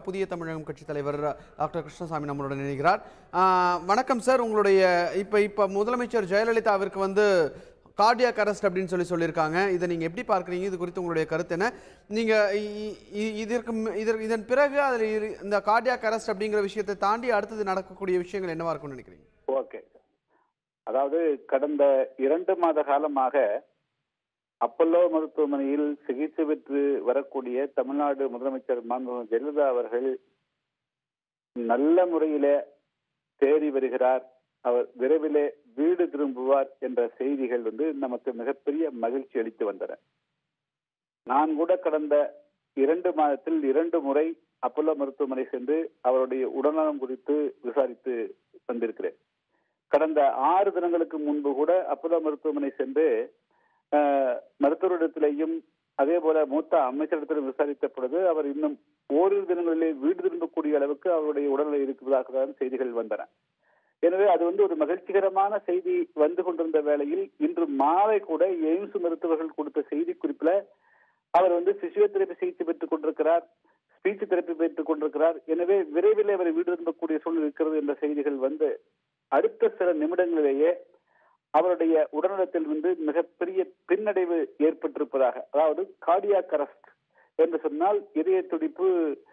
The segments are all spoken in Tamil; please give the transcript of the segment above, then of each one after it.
புதிய தமிழகம் கட்சி தலைவர் டாக்டர் கிருஷ்ணசாமி நம்மளுடன் இணைகிறார் ஆஹ், வணக்கம் சார் உங்களுடைய இப்போ இப்போ முதலமைச்சர் ஜெயலலிதா அவருக்கு வந்து கார்டியாக் அரெஸ்ட் அப்படின்னு சொல்லி சொல்லியிருக்காங்க இதை நீங்கள் எப்படி பார்க்குறீங்க இது குறித்து உங்களுடைய கருத்து என்ன நீங்கள் இதற்கு ம- இதற்கு இதன் பிறகு அதில் இரு- இந்த கார்டியாக் அரெஸ்ட் அப்படிங்கிற விஷயத்தை தாண்டி அடுத்தது நடக்கக்கூடிய விஷயங்கள் என்னவா இருக்கும்னு நினைக்கிறீங்க ஓகே அதாவது கடந்த இரண்டு மாத காலமாக அப்பல்லோ மருத்துவமனையில் சிகிச்சை பெற்று வரக்கூடிய தமிழ்நாடு முதலமைச்சர் மாண்புமிகு ஜெயலலிதா அவர்கள் நல்ல முறையில தேறி வருகிறார் அவர் விரைவிலே வீடு திரும்புவார் என்ற செய்திகள் வந்து நமக்கு மிகப்பெரிய மகிழ்ச்சி அளித்து வந்தன நான் கூட கடந்த இரண்டு மாதத்தில் இரண்டு முறை அப்பல்லோ மருத்துவமனை சென்று அவருடைய உடல்நலம் குறித்து விசாரித்து வந்திருக்கிறேன் கடந்த ஆறு தினங்களுக்கு முன்பு கூட அப்பல்லோ மருத்துவமனை சென்று அஹ், மருத்துவரிடத்திலேயும் அதே போல மூத்த அமைச்சரிடத்திலும் விசாரித்த பொழுது அவர் இன்னும் ஓரிரு தினங்களிலே வீடு திரும்பக்கூடிய அளவுக்கு அவருடைய உடல்நிலை இருக்கிறதாக தான் செய்திகள் வந்தன எனவே அது வந்து ஒரு மகிழ்ச்சிகரமான செய்தி வந்து கொண்டிருந்த வேளையில் இன்று மாலை கூட எய்ம்ஸ் மருத்துவர்கள் கொடுத்த செய்தி குறிப்பில் அவர் வந்து பிசியோதெரபி சிகிச்சை பெற்றுக் கொண்டிருக்கிறார் ஸ்பீச் தெரப்பி பெற்றுக் கொண்டிருக்கிறார் எனவே விரைவில் அவர் வீடு திரும்பக்கூடிய சூழ்நிலை இருக்கிறது என்ற செய்திகள் வந்து அடுத்த சில நிமிடங்களிலேயே அவருடைய உடல்நலத்தில் வந்து மிகப்பெரிய பின்னடைவு ஏற்பட்டிருப்பதாக அதாவது கார்டியாக் அரெஸ்ட் என்று சொன்னால் இதய துடிப்பு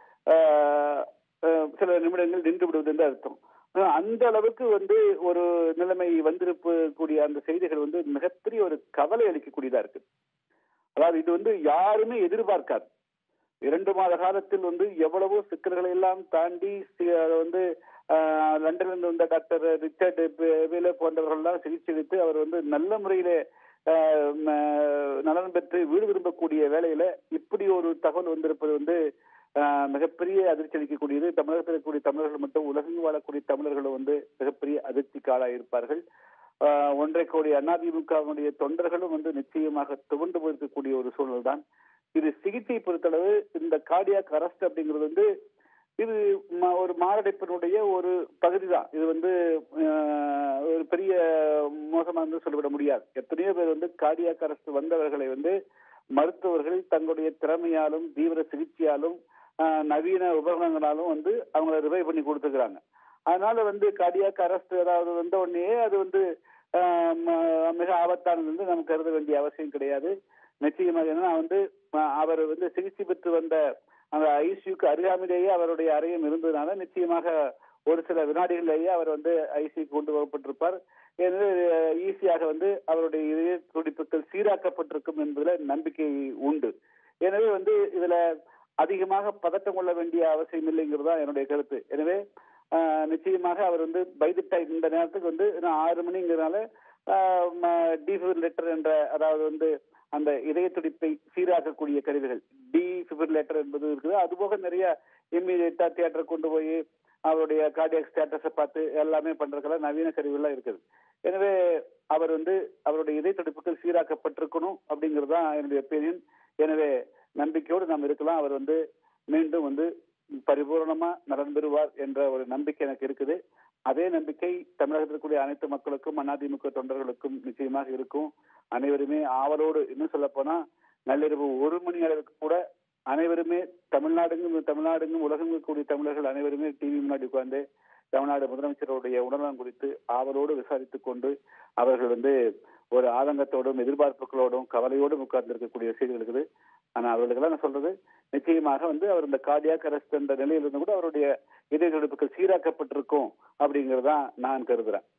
ஆஹ், ஆஹ், சில நிமிடங்கள் நின்று விடுவது என்று அர்த்தம் ஆஹ், அந்த அளவுக்கு வந்து ஒரு நிலைமை வந்திருக்கக்கூடிய அந்த செய்திகள் வந்து மிகப்பெரிய ஒரு கவலை அளிக்கக்கூடியதா இருக்கு அதாவது இது வந்து யாருமே எதிர்பார்க்காது இரண்டு மாத காலத்தில் வந்து எவ்வளவோ சிக்கல்களை எல்லாம் தாண்டி சி- அதை வந்து ஆஹ், லண்டனிலிருந்து வந்த டாக்டர் ரிச்சர்ட் வேலே போன்றவர்கள் எல்லாம் சிகிச்சை அளித்து அவர் வந்து நல்ல முறையிலே ஆஹ், ம- நலன் பெற்று வீடு திரும்பக்கூடிய வேளையில இப்படி ஒரு தகவல் வந்திருப்பது வந்து ஆஹ், மிகப்பெரிய அதிர்ச்சி அளிக்கக்கூடியது தமிழகத்தில் இருக்கக்கூடிய தமிழர்கள் மட்டும் உலகெங்கும் வாழக்கூடிய தமிழர்களும் வந்து மிகப்பெரிய அதிர்ச்சிக்கு ஆளாயிருப்பார்கள் ஆஹ், ஒன்றை கோடி அதிமுகவினுடைய தொண்டர்களும் வந்து நிச்சயமாக துவண்டு போயிருக்கக்கூடிய ஒரு சூழல் தான் இது சிகிச்சை பொறுத்தளவு இந்த கார்டியாக் அரெஸ்ட் அப்படிங்கிறது வந்து இது ம- ஒரு மாரடைப்பினுடைய ஒரு பகுதி தான் இது வந்து ஆஹ், ஒரு பெரிய மோசமா வந்து சொல்லிவிட முடியாது எத்தனையோ பேர் வந்து கார்டியாக் அரெஸ்ட் வந்தவர்களை வந்து மருத்துவர்கள் தங்களுடைய திறமையாலும் தீவிர சிகிச்சையாலும் ஆஹ், நவீன உபகரணங்களாலும் வந்து அவங்கள ரிவைவ் பண்ணி கொடுத்துக்கிறாங்க அதனால வந்து கார்டியாக் அரெஸ்ட் ஏதாவது வந்த உடனே அது வந்து ஆஹ், ம- மிக ஆபத்தானது வந்து நம்ம கருத வேண்டிய அவசியம் கிடையாது நிச்சயமாக என்னன்னா வந்து அஹ், அவர் வந்து சிகிச்சை பெற்று வந்த அந்த ஐசியூக்கு அருகாமையிலேயே அவருடைய அறையும் இருந்ததுனால நிச்சயமாக ஒரு சில வினாடிகளிலேயே அவர் வந்து ஐசியூக்கு கொண்டு வரப்பட்டிருப்பார் எனவே ஈஸியாக வந்து அவருடைய இதய துடிப்புகள் சீராக்கப்பட்டிருக்கும் என்பதில் நம்பிக்கை உண்டு எனவே வந்து இதுல அதிகமாக பதட்டம் கொள்ள வேண்டிய அவசியம் இல்லைங்கிறது தான் என்னுடைய கருத்து எனவே ஆஹ், நிச்சயமாக அவர் வந்து பை தி டைம் இந்த நேரத்துக்கு வந்து இன்னும் ஆறு மணிங்கிறதுனால டிஃபிபிரிலேட்டர் என்ற அதாவது வந்து அந்த இதய துடிப்பை சீராக்கக்கூடிய கருவிகள் டி ஃபிபிரிலேட்டர் என்பது இருக்குது அதுபோக நிறைய இம்மீடியட்டா தியேட்டர் கொண்டு போய் அவருடைய கார்டியாக் ஸ்டேட்டஸை பார்த்து எல்லாமே பண்றதுக்கெல்லாம் நவீன கருவிகள்லாம் இருக்குது எனவே அவர் வந்து அவருடைய இதய துடிப்புகள் சீராக்கப்பட்டிருக்கணும் அப்படிங்கிறது தான் என்னுடைய ஒப்பீனியன் எனவே நம்பிக்கையோடு நாம் இருக்கலாம் அவர் வந்து மீண்டும் வந்து பரிபூர்ணமா நலன் பெறுவார் என்ற ஒரு நம்பிக்கை எனக்கு இருக்குது அதே நம்பிக்கை தமிழகத்தில் இருக்கக்கூடிய அனைத்து மக்களுக்கும் அதிமுக தொண்டர்களுக்கும் நிச்சயமாக இருக்கும் அனைவருமே ஆவலோடு இன்னும் சொல்ல போனா நள்ளிரவு ஒரு மணி அளவுக்கு கூட அனைவருமே தமிழ்நாடுங்கும் தமிழ்நாடுங்கும் உலகம் இருக்கக்கூடிய தமிழர்கள் அனைவருமே டிவி முன்னாடி உட்கார்ந்து தமிழ்நாடு முதலமைச்சருடைய உடல்நலம் குறித்து ஆவலோடு விசாரித்துக் கொண்டு அவர்கள் வந்து ஒரு ஆதங்கத்தோடும் எதிர்பார்ப்புகளோடும் கவலையோடும் உட்கார்ந்து இருக்கக்கூடிய செய்திகள் இருக்குது ஆனா அவர்களுக்கெல்லாம் நான் சொல்றது நிச்சயமாக வந்து அவர் இந்த கார்டியாக் அரெஸ்ட் என்ற நிலையில் இருந்து கூட அவருடைய இதய துடிப்புகள் சீராக்கப்பட்டிருக்கும் அப்படிங்கறதான் நான் கருதுறேன்